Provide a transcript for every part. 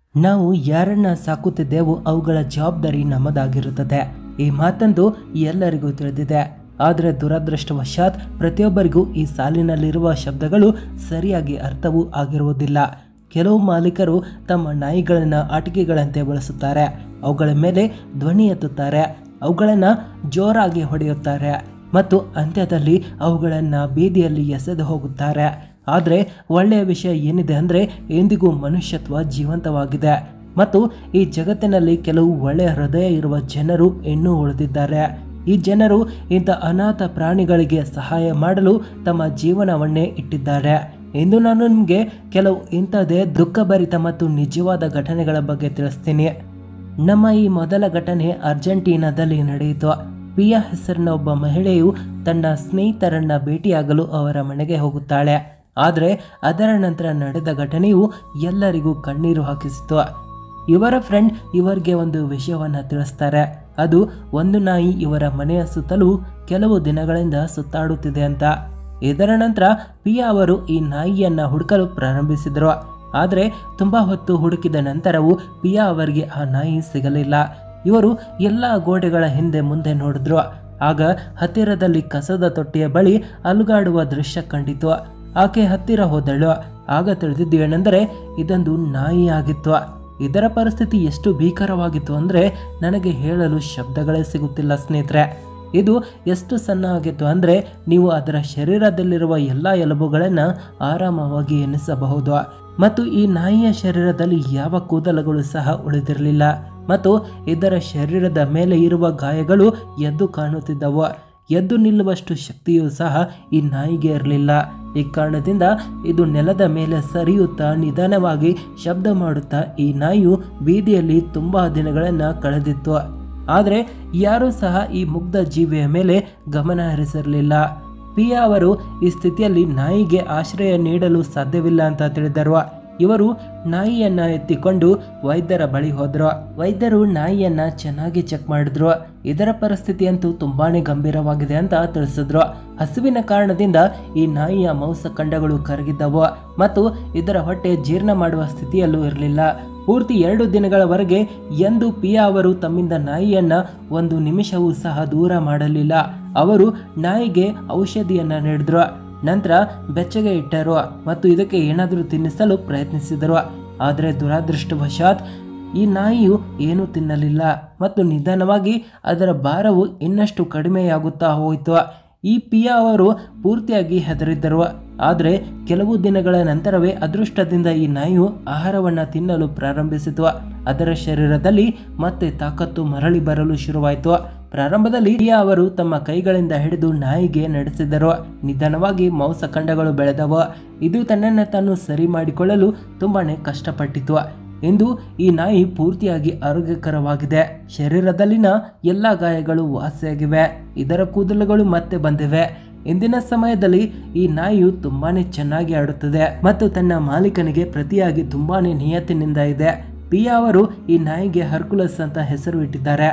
ನಾವು ಯಾರನ್ನ ಸಾಕುತ್ತಿದ್ದೇವೋ ಅವುಗಳ ಜವಾಬ್ದಾರಿ ನಮ್ಮದಾಗಿರುತ್ತದೆ ಈ ಮಾತಂದು ಎಲ್ಲರಿಗೂ ತಿಳಿದಿದೆ ಆದರೆ ದುರದೃಷ್ಟವಶಾತ್ ಪ್ರತಿಯೊಬ್ಬರಿಗೂ ಈ ಸಾಲಿನಲ್ಲಿರುವ ಶಬ್ದಗಳು ಸರಿಯಾಗಿ ಅರ್ಥವೂ ಆಗಿರುವುದಿಲ್ಲ ಕೆಲವು ಮಾಲೀಕರು ತಮ್ಮ ನಾಯಿಗಳನ್ನು ಆಟಿಕೆಗಳಂತೆ ಬಳಸುತ್ತಾರೆ ಅವುಗಳ ಮೇಲೆ ಧ್ವನಿ ಎತ್ತುತ್ತಾರೆ ಅವುಗಳನ್ನು ಜೋರಾಗಿ ಹೊಡೆಯುತ್ತಾರೆ ಮತ್ತು ಅಂತ್ಯದಲ್ಲಿ ಅವುಗಳನ್ನು ಬೀದಿಯಲ್ಲಿ ಎಸೆದು ಹೋಗುತ್ತಾರೆ ಆದರೆ ಒಳ್ಳೆಯ ವಿಷಯ ಏನಿದೆ ಅಂದರೆ ಎಂದಿಗೂ ಮನುಷ್ಯತ್ವ ಜೀವಂತವಾಗಿದೆ ಮತ್ತು ಈ ಜಗತ್ತಿನಲ್ಲಿ ಕೆಲವು ಒಳ್ಳೆಯ ಹೃದಯ ಇರುವ ಜನರು ಇನ್ನೂ ಉಳಿದಿದ್ದಾರೆ ಈ ಜನರು ಇಂಥ ಅನಾಥ ಪ್ರಾಣಿಗಳಿಗೆ ಸಹಾಯ ಮಾಡಲು ತಮ್ಮ ಜೀವನವನ್ನೇ ಇಟ್ಟಿದ್ದಾರೆ ಇಂದು ನಾನು ನಿಮಗೆ ಕೆಲವು ಇಂಥದೇ ದುಃಖಭರಿತ ಮತ್ತು ನಿಜವಾದ ಘಟನೆಗಳ ಬಗ್ಗೆ ತಿಳಿಸ್ತೀನಿ ನಮ್ಮ ಈ ಮೊದಲ ಘಟನೆ ಅರ್ಜೆಂಟೀನಾದಲ್ಲಿ ನಡೆಯಿತು ಪಿಯಾ ಹೆಸರಿನ ಒಬ್ಬ ಮಹಿಳೆಯು ತನ್ನ ಸ್ನೇಹಿತರನ್ನ ಭೇಟಿಯಾಗಲು ಅವರ ಮನೆಗೆ ಹೋಗುತ್ತಾಳೆ ಆದರೆ ಅದರ ನಂತರ ನಡೆದ ಘಟನೆಯು ಎಲ್ಲರಿಗೂ ಕಣ್ಣೀರು ಹಾಕಿಸಿತು ಇವರ ಫ್ರೆಂಡ್ ಇವರಿಗೆ ಒಂದು ವಿಷಯವನ್ನು ತಿಳಿಸ್ತಾರೆ ಅದು ಒಂದು ನಾಯಿ ಇವರ ಮನೆಯ ಸುತ್ತಲೂ ಕೆಲವು ದಿನಗಳಿಂದ ಸುತ್ತಾಡುತ್ತಿದೆ ಅಂತ ಇದರ ನಂತರ ಪಿಯಾ ಅವರು ಈ ನಾಯಿಯನ್ನ ಹುಡುಕಲು ಪ್ರಾರಂಭಿಸಿದರು ಆದರೆ ತುಂಬಾ ಹೊತ್ತು ಹುಡುಕಿದ ನಂತರವೂ ಪಿಯಾ ಅವರಿಗೆ ಆ ನಾಯಿ ಸಿಗಲಿಲ್ಲ ಇವರು ಎಲ್ಲ ಗೋಡೆಗಳ ಹಿಂದೆ ಮುಂದೆ ನೋಡಿದ್ರು ಆಗ ಹತ್ತಿರದಲ್ಲಿ ಕಸದ ತೊಟ್ಟಿಯ ಬಳಿ ಅಲುಗಾಡುವ ದೃಶ್ಯ ಕಂಡಿತು ಆಕೆ ಹತ್ತಿರ ಹೋದಳು ಆಗ ತಿಳಿದಿದ್ದು ಏನೆಂದರೆ ಇದೊಂದು ನಾಯಿ ಆಗಿತ್ತು ಇದರ ಪರಿಸ್ಥಿತಿ ಎಷ್ಟು ಭೀಕರವಾಗಿತ್ತು ಅಂದರೆ ನನಗೆ ಹೇಳಲು ಶಬ್ದಗಳೇ ಸಿಗುತ್ತಿಲ್ಲ ಸ್ನೇಹಿತರೆ ಇದು ಎಷ್ಟು ಸಣ್ಣ ಆಗಿತ್ತು ಅಂದರೆ ನೀವು ಅದರ ಶರೀರದಲ್ಲಿರುವ ಎಲ್ಲ ಎಲುಬುಗಳನ್ನು ಆರಾಮವಾಗಿ ಎನಿಸಬಹುದು ಮತ್ತು ಈ ನಾಯಿಯ ಶರೀರದಲ್ಲಿ ಯಾವ ಕೂದಲುಗಳು ಸಹ ಉಳಿದಿರಲಿಲ್ಲ ಮತ್ತು ಇದರ ಶರೀರದ ಮೇಲೆ ಇರುವ ಗಾಯಗಳು ಎದ್ದು ಕಾಣುತ್ತಿದ್ದವು ಎದ್ದು ನಿಲ್ಲುವಷ್ಟು ಶಕ್ತಿಯೂ ಸಹ ಈ ನಾಯಿಗೆ ಇರಲಿಲ್ಲ ಈ ಕಾರಣದಿಂದ ಇದು ನೆಲದ ಮೇಲೆ ಸರಿಯುತ್ತಾ ನಿಧಾನವಾಗಿ ಶಬ್ದ ಮಾಡುತ್ತಾ ಈ ನಾಯಿಯು ಬೀದಿಯಲ್ಲಿ ತುಂಬಾ ದಿನಗಳನ್ನು ಕಳೆದಿತ್ತು ಆದರೆ ಯಾರೂ ಸಹ ಈ ಮುಗ್ಧ ಜೀವಿಯ ಮೇಲೆ ಗಮನ ಹರಿಸಿರಲಿಲ್ಲ ಪಿಯಾ ಅವರು ಈ ಸ್ಥಿತಿಯಲ್ಲಿ ನಾಯಿಗೆ ಆಶ್ರಯ ನೀಡಲು ಸಾಧ್ಯವಿಲ್ಲ ಅಂತ ತಿಳಿದರು ಇವರು ನಾಯಿಯನ್ನ ಎತ್ತಿಕೊಂಡು ವೈದ್ಯರ ಬಳಿ ಹೋದ್ರು ವೈದ್ಯರು ನಾಯಿಯನ್ನ ಚೆನ್ನಾಗಿ ಚೆಕ್ ಮಾಡಿದ್ರು ಇದರ ಪರಿಸ್ಥಿತಿ ಅಂತೂ ತುಂಬಾನೇ ಗಂಭೀರವಾಗಿದೆ ಅಂತ ತಿಳಿಸಿದ್ರು ಹಸುವಿನ ಕಾರಣದಿಂದ ಈ ನಾಯಿಯ ಮಾಂಸಖಂಡಗಳು ಕರಗಿದ್ದವು ಮತ್ತು ಇದರ ಹೊಟ್ಟೆ ಜೀರ್ಣ ಮಾಡುವ ಸ್ಥಿತಿಯಲ್ಲೂ ಇರಲಿಲ್ಲ ಪೂರ್ತಿ ಎರಡು ದಿನಗಳವರೆಗೆ ಎಂದು ಪಿಯಾ ಅವರು ತಮ್ಮಿಂದ ನಾಯಿಯನ್ನ ಒಂದು ನಿಮಿಷವೂ ಸಹ ದೂರ ಮಾಡಲಿಲ್ಲ ಅವರು ನಾಯಿಗೆ ಔಷಧಿಯನ್ನ ನೀಡಿದ್ರು ನಂತರ ಬೆಚ್ಚಗೆ ಇಟ್ಟರು ಮತ್ತು ಇದಕ್ಕೆ ಏನಾದರೂ ತಿನ್ನಿಸಲು ಪ್ರಯತ್ನಿಸಿದರು ಆದರೆ ದುರಾದೃಷ್ಟವಶಾತ್ ಈ ನಾಯಿಯು ಏನೂ ತಿನ್ನಲಿಲ್ಲ ಮತ್ತು ನಿಧಾನವಾಗಿ ಅದರ ಭಾರವು ಇನ್ನಷ್ಟು ಕಡಿಮೆಯಾಗುತ್ತಾ ಹೋಯಿತು ಈ ಪಿಯಾ ಅವರು ಪೂರ್ತಿಯಾಗಿ ಹೆದರಿದ್ದರು ಆದರೆ ಕೆಲವು ದಿನಗಳ ನಂತರವೇ ಅದೃಷ್ಟದಿಂದ ಈ ನಾಯಿಯು ಆಹಾರವನ್ನು ತಿನ್ನಲು ಪ್ರಾರಂಭಿಸಿತು ಅದರ ಶರೀರದಲ್ಲಿ ಮತ್ತೆ ತಾಕತ್ತು ಮರಳಿ ಬರಲು ಶುರುವಾಯಿತು ಪ್ರಾರಂಭದಲ್ಲಿ ಪಿಯಾ ಅವರು ತಮ್ಮ ಕೈಗಳಿಂದ ಹಿಡಿದು ನಾಯಿಗೆ ನಡೆಸಿದರು ನಿಧಾನವಾಗಿ ಮಾಂಸಖಂಡಗಳು ಬೆಳೆದವು ಇದು ತನ್ನನ್ನು ತಾನು ಸರಿ ಮಾಡಿಕೊಳ್ಳಲು ತುಂಬಾನೇ ಕಷ್ಟಪಟ್ಟಿತು ಇಂದು ಈ ನಾಯಿ ಪೂರ್ತಿಯಾಗಿ ಆರೋಗ್ಯಕರವಾಗಿದೆ ಶರೀರದಲ್ಲಿನ ಎಲ್ಲ ಗಾಯಗಳು ವಾಸಿಯಾಗಿವೆ ಇದರ ಕೂದಲುಗಳು ಮತ್ತೆ ಬಂದಿವೆ ಇಂದಿನ ಸಮಯದಲ್ಲಿ ಈ ನಾಯಿಯು ತುಂಬಾನೇ ಚೆನ್ನಾಗಿ ಆಡುತ್ತದೆ ಮತ್ತು ತನ್ನ ಮಾಲೀಕನಿಗೆ ಪ್ರತಿಯಾಗಿ ತುಂಬಾನೇ ನಿಯತ್ತಿನಿಂದ ಇದೆ ಪಿಯಾ ಅವರು ಈ ನಾಯಿಗೆ ಹರ್ಕುಲಸ್ ಅಂತ ಹೆಸರು ಇಟ್ಟಿದ್ದಾರೆ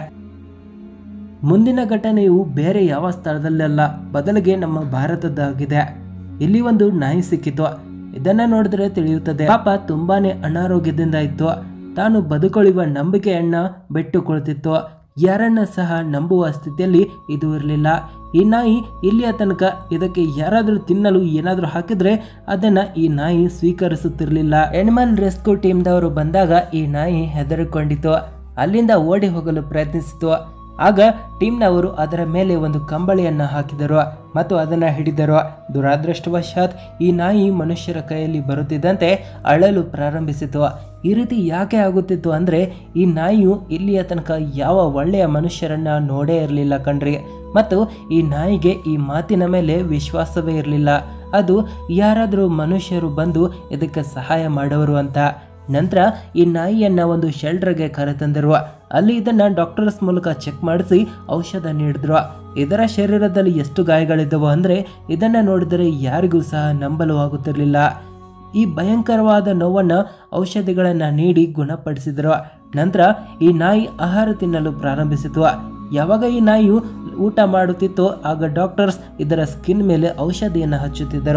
ಮುಂದಿನ ಘಟನೆಯು ಬೇರೆ ಯಾವ ಸ್ಥಳದಲ್ಲಲ್ಲ ಬದಲಿಗೆ ನಮ್ಮ ಭಾರತದಾಗಿದೆ ಇಲ್ಲಿ ಒಂದು ನಾಯಿ ಸಿಕ್ಕಿತು ಇದನ್ನ ನೋಡಿದ್ರೆ ತಿಳಿಯುತ್ತದೆ ಪಾಪ ತುಂಬಾನೇ ಅನಾರೋಗ್ಯದಿಂದ ಇತ್ತು ತಾನು ಬದುಕುಳಿಯುವ ನಂಬಿಕೆಯನ್ನ ಬಿಟ್ಟು ಕುಳಿತಿತ್ತು ಯಾರನ್ನ ಸಹ ನಂಬುವ ಸ್ಥಿತಿಯಲ್ಲಿ ಇದು ಇರಲಿಲ್ಲ ಈ ನಾಯಿ ಇಲ್ಲಿಯ ತನಕ ಇದಕ್ಕೆ ಯಾರಾದರೂ ತಿನ್ನಲು ಏನಾದರೂ ಹಾಕಿದ್ರೆ ಅದನ್ನ ಈ ನಾಯಿ ಸ್ವೀಕರಿಸುತ್ತಿರಲಿಲ್ಲ ಎನಿಮಲ್ ರೆಸ್ಕ್ಯೂ ಟೀಮ್ದವರು ಬಂದಾಗ ಈ ನಾಯಿ ಹೆದರಿಕೊಂಡಿತು ಅಲ್ಲಿಂದ ಓಡಿ ಹೋಗಲು ಪ್ರಯತ್ನಿಸಿತು ಆಗ ಟೀಮ್ನವರು ಅದರ ಮೇಲೆ ಒಂದು ಕಂಬಳಿಯನ್ನ ಹಾಕಿದರು ಮತ್ತು ಅದನ್ನ ಹಿಡಿದರು ದುರಾದೃಷ್ಟವಶಾತ್ ಈ ನಾಯಿ ಮನುಷ್ಯರ ಕೈಯಲ್ಲಿ ಬರುತ್ತಿದ್ದಂತೆ ಅಳಲು ಪ್ರಾರಂಭಿಸಿತು ಈ ರೀತಿ ಯಾಕೆ ಆಗುತ್ತಿತ್ತು ಅಂದ್ರೆ ಈ ನಾಯಿಯು ಇಲ್ಲಿಯ ತನಕ ಯಾವ ಒಳ್ಳೆಯ ಮನುಷ್ಯರನ್ನ ನೋಡೇ ಇರಲಿಲ್ಲ ಕಣ್ರಿ ಮತ್ತು ಈ ನಾಯಿಗೆ ಈ ಮಾತಿನ ಮೇಲೆ ವಿಶ್ವಾಸವೇ ಇರಲಿಲ್ಲ ಅದು ಯಾರಾದರೂ ಮನುಷ್ಯರು ಬಂದು ಇದಕ್ಕೆ ಸಹಾಯ ಮಾಡೋರು ಅಂತ ನಂತರ ಈ ನಾಯಿಯನ್ನ ಒಂದು ಶೆಲ್ಟರ್ಗೆ ಕರೆತಂದರು ಅಲ್ಲಿ ಇದನ್ನ ಡಾಕ್ಟರ್ಸ್ ಮೂಲಕ ಚೆಕ್ ಮಾಡಿಸಿ ಔಷಧ ನೀಡಿದ್ರು ಇದರ ಶರೀರದಲ್ಲಿ ಎಷ್ಟು ಗಾಯಗಳಿದ್ದವು ಅಂದ್ರೆ ಇದನ್ನ ನೋಡಿದರೆ ಯಾರಿಗೂ ಸಹ ನಂಬಲು ಆಗುತ್ತಿರಲಿಲ್ಲ ಈ ಭಯಂಕರವಾದ ನೋವನ್ನ ಔಷಧಿಗಳನ್ನ ನೀಡಿ ಗುಣಪಡಿಸಿದ್ರು ನಂತರ ಈ ನಾಯಿ ಆಹಾರ ತಿನ್ನಲು ಪ್ರಾರಂಭಿಸಿತು ಯಾವಾಗ ಈ ನಾಯಿಯು ಊಟ ಮಾಡುತ್ತಿತ್ತೋ ಆಗ ಡಾಕ್ಟರ್ಸ್ ಇದರ ಸ್ಕಿನ್ ಮೇಲೆ ಔಷಧಿಯನ್ನು ಹಚ್ಚುತ್ತಿದ್ದರು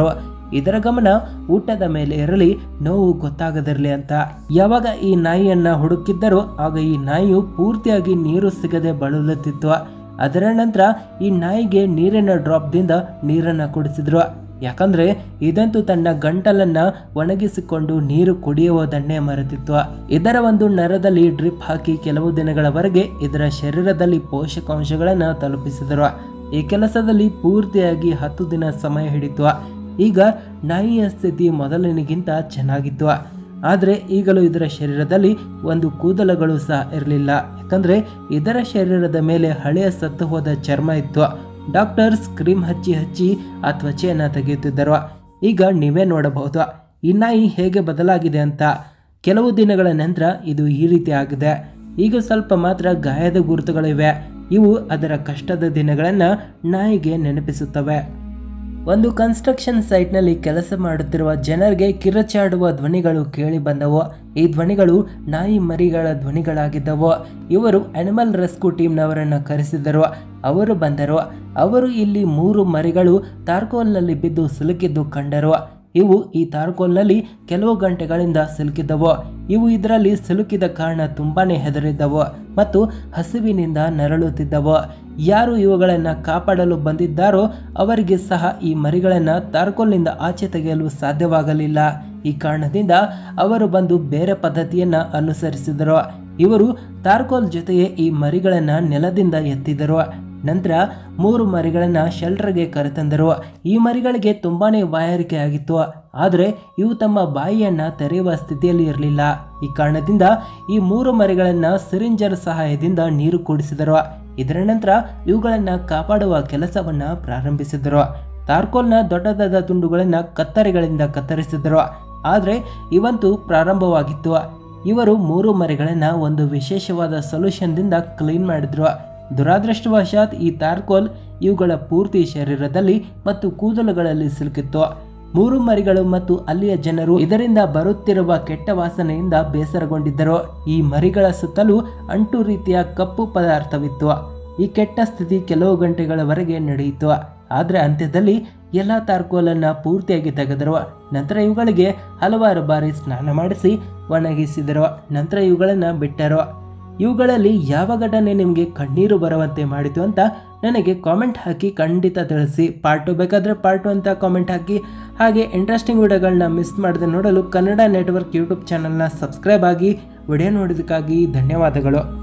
ಇದರ ಗಮನ ಊಟದ ಮೇಲೆ ಇರಲಿ ನೋವು ಗೊತ್ತಾಗದಿರಲಿ ಅಂತ ಯಾವಾಗ ಈ ನಾಯಿಯನ್ನ ಹುಡುಕಿದ್ದರೋ ಆಗ ಈ ನಾಯಿಯು ಪೂರ್ತಿಯಾಗಿ ನೀರು ಸಿಗದೆ ಬಳಲುತ್ತಿತ್ತು ಅದರ ನಂತರ ಈ ನಾಯಿಗೆ ನೀರಿನ ಡ್ರಾಪ್ದಿಂದ ನೀರನ್ನ ಕುಡಿಸಿದ್ರು ಯಾಕಂದ್ರೆ ಇದಂತೂ ತನ್ನ ಗಂಟಲನ್ನ ಒಣಗಿಸಿಕೊಂಡು ನೀರು ಕುಡಿಯುವುದನ್ನೇ ಮರೆತಿತ್ತು ಇದರ ಒಂದು ನರದಲ್ಲಿ ಡ್ರಿಪ್ ಹಾಕಿ ಕೆಲವು ದಿನಗಳವರೆಗೆ ಇದರ ಶರೀರದಲ್ಲಿ ಪೋಷಕಾಂಶಗಳನ್ನ ತಲುಪಿಸಿದರು ಈ ಕೆಲಸದಲ್ಲಿ ಪೂರ್ತಿಯಾಗಿ ಹತ್ತು ದಿನ ಸಮಯ ಹಿಡಿತು ಈಗ ನಾಯಿಯ ಸ್ಥಿತಿ ಮೊದಲಿನಿಗಿಂತ ಚೆನ್ನಾಗಿತ್ತು ಆದರೆ ಈಗಲೂ ಇದರ ಶರೀರದಲ್ಲಿ ಒಂದು ಕೂದಲುಗಳು ಸಹ ಇರಲಿಲ್ಲ ಯಾಕಂದ್ರೆ ಇದರ ಶರೀರದ ಮೇಲೆ ಹಳೆಯ ಸತ್ತು ಹೋದ ಚರ್ಮ ಇತ್ತು ಡಾಕ್ಟರ್ಸ್ ಕ್ರೀಮ್ ಹಚ್ಚಿ ಹಚ್ಚಿ ಆ ತ್ವಚೆಯನ್ನು ತೆಗೆಯುತ್ತಿದ್ದರು ಈಗ ನೀವೇ ನೋಡಬಹುದು ಈ ನಾಯಿ ಹೇಗೆ ಬದಲಾಗಿದೆ ಅಂತ ಕೆಲವು ದಿನಗಳ ನಂತರ ಇದು ಈ ರೀತಿ ಆಗಿದೆ ಈಗ ಸ್ವಲ್ಪ ಮಾತ್ರ ಗಾಯದ ಗುರುತುಗಳಿವೆ ಇವು ಅದರ ಕಷ್ಟದ ದಿನಗಳನ್ನು ನಾಯಿಗೆ ನೆನಪಿಸುತ್ತವೆ ಒಂದು ಕನ್ಸ್ಟ್ರಕ್ಷನ್ ಸೈಟ್ನಲ್ಲಿ ಕೆಲಸ ಮಾಡುತ್ತಿರುವ ಜನರಿಗೆ ಕಿರಚಾಡುವ ಧ್ವನಿಗಳು ಕೇಳಿ ಬಂದವು ಈ ಧ್ವನಿಗಳು ನಾಯಿ ಮರಿಗಳ ಧ್ವನಿಗಳಾಗಿದ್ದವು ಇವರು ಅನಿಮಲ್ ರೆಸ್ಕ್ಯೂ ಟೀಮ್ನವರನ್ನು ಕರೆಸಿದರು ಅವರು ಬಂದರು ಅವರು ಇಲ್ಲಿ ಮೂರು ಮರಿಗಳು ತಾರ್ಕೋಲ್ನಲ್ಲಿ ಬಿದ್ದು ಸಿಲುಕಿದ್ದು ಕಂಡರು ಇವು ಈ ತಾರ್ಕೋಲ್ನಲ್ಲಿ ಕೆಲವು ಗಂಟೆಗಳಿಂದ ಸಿಲುಕಿದ್ದವು ಇವು ಇದರಲ್ಲಿ ಸಿಲುಕಿದ ಕಾರಣ ತುಂಬಾನೇ ಹೆದರಿದ್ದವು ಮತ್ತು ಹಸಿವಿನಿಂದ ನರಳುತ್ತಿದ್ದವು ಯಾರು ಇವುಗಳನ್ನು ಕಾಪಾಡಲು ಬಂದಿದ್ದಾರೋ ಅವರಿಗೆ ಸಹ ಈ ಮರಿಗಳನ್ನು ತಾರ್ಕೋಲ್ನಿಂದ ಆಚೆ ತೆಗೆಯಲು ಸಾಧ್ಯವಾಗಲಿಲ್ಲ ಈ ಕಾರಣದಿಂದ ಅವರು ಬಂದು ಬೇರೆ ಪದ್ಧತಿಯನ್ನ ಅನುಸರಿಸಿದರು ಇವರು ತಾರ್ಕೋಲ್ ಜೊತೆಗೆ ಈ ಮರಿಗಳನ್ನು ನೆಲದಿಂದ ಎತ್ತಿದರು ನಂತರ ಮೂರು ಮರಿಗಳನ್ನ ಶೆಲ್ಟರ್ಗೆ ಕರೆತಂದರು ಈ ಮರಿಗಳಿಗೆ ತುಂಬಾನೇ ಬಾಯಾರಿಕೆ ಆಗಿತ್ತು ಆದರೆ ಇವು ತಮ್ಮ ಬಾಯಿಯನ್ನ ತೆರೆಯುವ ಸ್ಥಿತಿಯಲ್ಲಿ ಇರಲಿಲ್ಲ ಈ ಕಾರಣದಿಂದ ಈ ಮೂರು ಮರಿಗಳನ್ನ ಸಿರಿಂಜರ್ ಸಹಾಯದಿಂದ ನೀರು ಕುಡಿಸಿದರು ಇದರ ನಂತರ ಇವುಗಳನ್ನ ಕಾಪಾಡುವ ಕೆಲಸವನ್ನ ಪ್ರಾರಂಭಿಸಿದರು ತಾರ್ಕೋಲ್ನ ದೊಡ್ಡದಾದ ತುಂಡುಗಳನ್ನ ಕತ್ತರಿಗಳಿಂದ ಕತ್ತರಿಸಿದರು ಆದರೆ ಇವಂತೂ ಪ್ರಾರಂಭವಾಗಿತ್ತು ಇವರು ಮೂರು ಮರಿಗಳನ್ನ ಒಂದು ವಿಶೇಷವಾದ ಸೊಲ್ಯೂಷನ್ದಿಂದ ಕ್ಲೀನ್ ಮಾಡಿದ್ರು ದುರಾದೃಷ್ಟವಶಾತ್ ಈ ತಾರ್ಕೋಲ್ ಇವುಗಳ ಪೂರ್ತಿ ಶರೀರದಲ್ಲಿ ಮತ್ತು ಕೂದಲುಗಳಲ್ಲಿ ಸಿಲುಕಿತ್ತು ಮೂರು ಮರಿಗಳು ಮತ್ತು ಅಲ್ಲಿಯ ಜನರು ಇದರಿಂದ ಬರುತ್ತಿರುವ ಕೆಟ್ಟ ವಾಸನೆಯಿಂದ ಬೇಸರಗೊಂಡಿದ್ದರು ಈ ಮರಿಗಳ ಸುತ್ತಲೂ ಅಂಟು ರೀತಿಯ ಕಪ್ಪು ಪದಾರ್ಥವಿತ್ತು ಈ ಕೆಟ್ಟ ಸ್ಥಿತಿ ಕೆಲವು ಗಂಟೆಗಳವರೆಗೆ ನಡೆಯಿತು ಆದರೆ ಅಂತ್ಯದಲ್ಲಿ ಎಲ್ಲ ತಾರ್ಕೋಲನ್ನ ಪೂರ್ತಿಯಾಗಿ ತೆಗೆದರು ನಂತರ ಇವುಗಳಿಗೆ ಹಲವಾರು ಬಾರಿ ಸ್ನಾನ ಮಾಡಿಸಿ ಒಣಗಿಸಿದರು ನಂತರ ಇವುಗಳನ್ನ ಬಿಟ್ಟರು ಇವುಗಳಲ್ಲಿ ಯಾವ ಘಟನೆ ನಿಮಗೆ ಕಣ್ಣೀರು ಬರುವಂತೆ ಮಾಡಿತು ಅಂತ ನನಗೆ ಕಾಮೆಂಟ್ ಹಾಕಿ ಖಂಡಿತ ತಿಳಿಸಿ ಪಾರ್ಟ್ ಟು ಬೇಕಾದರೆ ಪಾರ್ಟ್ ಟು ಅಂತ ಕಾಮೆಂಟ್ ಹಾಕಿ ಹಾಗೆ ಇಂಟ್ರೆಸ್ಟಿಂಗ್ ವಿಡಿಯೋಗಳನ್ನ ಮಿಸ್ ಮಾಡದೆ ನೋಡಲು ಕನ್ನಡ ನೆಟ್ವರ್ಕ್ ಯೂಟ್ಯೂಬ್ ಚಾನಲ್ನ ಸಬ್ಸ್ಕ್ರೈಬ್ ಆಗಿ ವಿಡಿಯೋ ನೋಡೋದಕ್ಕಾಗಿ ಧನ್ಯವಾದಗಳು